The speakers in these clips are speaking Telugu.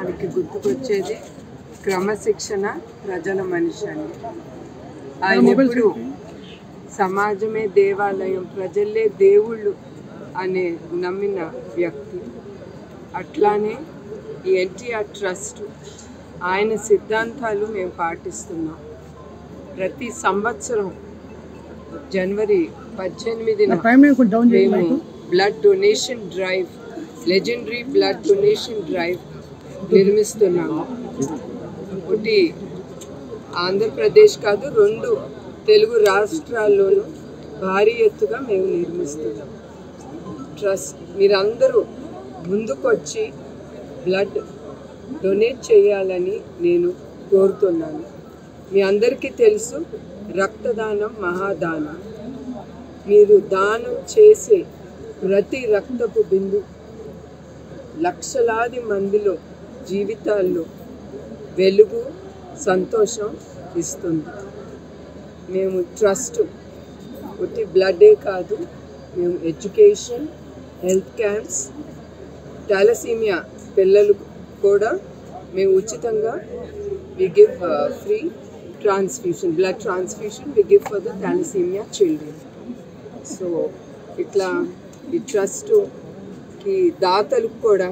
మనకి గుర్తుకొచ్చేది క్రమశిక్షణ ప్రజల మనిషి అని ఆయన ఎప్పుడు సమాజమే దేవాలయం ప్రజలే దేవుళ్ళు అనే నమ్మిన వ్యక్తి అట్లానే ఈ ఎన్టీఆర్ ట్రస్ట్ ఆయన సిద్ధాంతాలు మేము పాటిస్తున్నాం ప్రతి సంవత్సరం జనవరి పద్దెనిమిదిన మేము blood donation drive legendary blood donation drive నిర్మిస్తున్నాము ఒకటి ఆంధ్రప్రదేశ్ కాదు రెండు తెలుగు రాష్ట్రాల్లోనూ భారీ ఎత్తుగా మేము నిర్మిస్తున్నాం ట్రస్ట్ మీరందరూ ముందుకొచ్చి బ్లడ్ డొనేట్ చేయాలని నేను కోరుతున్నాను మీ అందరికీ తెలుసు రక్తదానం మహాదానం మీరు దానం చేసే ప్రతి రక్తపు బిందు లక్షలాది మందిలో జీవితాల్లో వెలుగు సంతోషం ఇస్తుంది మేము ట్రస్ట్ ఒట్టి బ్లడ్డే కాదు మేము ఎడ్యుకేషన్ హెల్త్ క్యాంప్స్ టాలసీమియా పిల్లలు కూడా మేము ఉచితంగా we give free transfusion blood transfusion we give for the thalassemia children so ఇట్లా ఈ ట్రస్ట్కి దాతలకు కూడా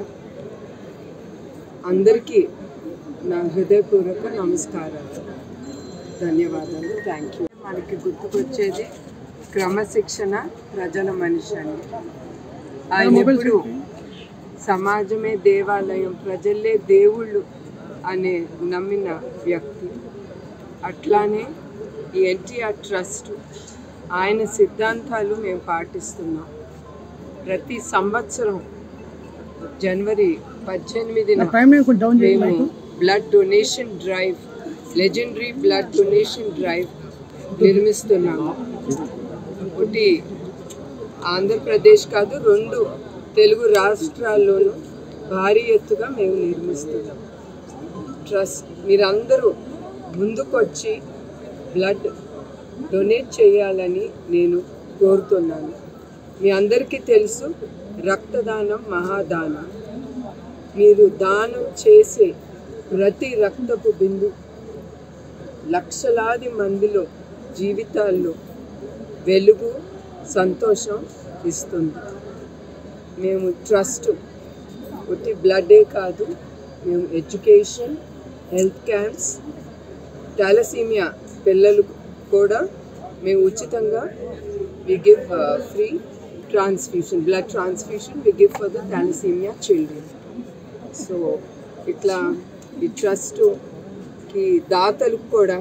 అందరికీ నా హృదయపూర్వక నమస్కారాలు ధన్యవాదాలు థ్యాంక్ యూ మనకి గుర్తుకొచ్చేది క్రమశిక్షణ ప్రజల మనిషి అని ఆయన ఎప్పుడు సమాజమే దేవాలయం ప్రజలే దేవుళ్ళు అనే నమ్మిన వ్యక్తి అట్లానే ఈ ఎన్టీఆర్ ట్రస్ట్ ఆయన సిద్ధాంతాలు మేము పాటిస్తున్నాం ప్రతి సంవత్సరం జనవరి పద్దెనిమిదిన మేము blood donation drive legendary blood donation drive నిర్మిస్తున్నాము ఒకటి ఆంధ్రప్రదేశ్ కాదు రెండు తెలుగు రాష్ట్రాల్లోనూ భారీ ఎత్తుగా మేము నిర్మిస్తున్నాం ట్రస్ట్ మీరందరూ ముందుకొచ్చి బ్లడ్ డొనేట్ చేయాలని నేను కోరుతున్నాను మీ అందరికీ తెలుసు రక్తదానం మహాదానం మీరు దానం చేసే ప్రతి రక్తపు బిందు లక్షలాది మందిలో జీవితాల్లో వెలుగు సంతోషం ఇస్తుంది మేము ట్రస్ట్ ఒట్టి బ్లడ్డే కాదు మేము ఎడ్యుకేషన్ హెల్త్ క్యాంప్స్ టాలసీమియా పిల్లలు కూడా మేము ఉచితంగా we give free transfusion blood transfusion we give for the thalassemia children so ఇట్లా ఈ ట్రస్ట్కి దాతలకు కూడా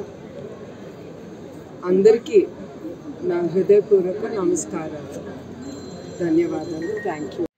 అందరికీ నా హృదయపూర్వక నమస్కారాలు ధన్యవాదాలు థ్యాంక్ యూ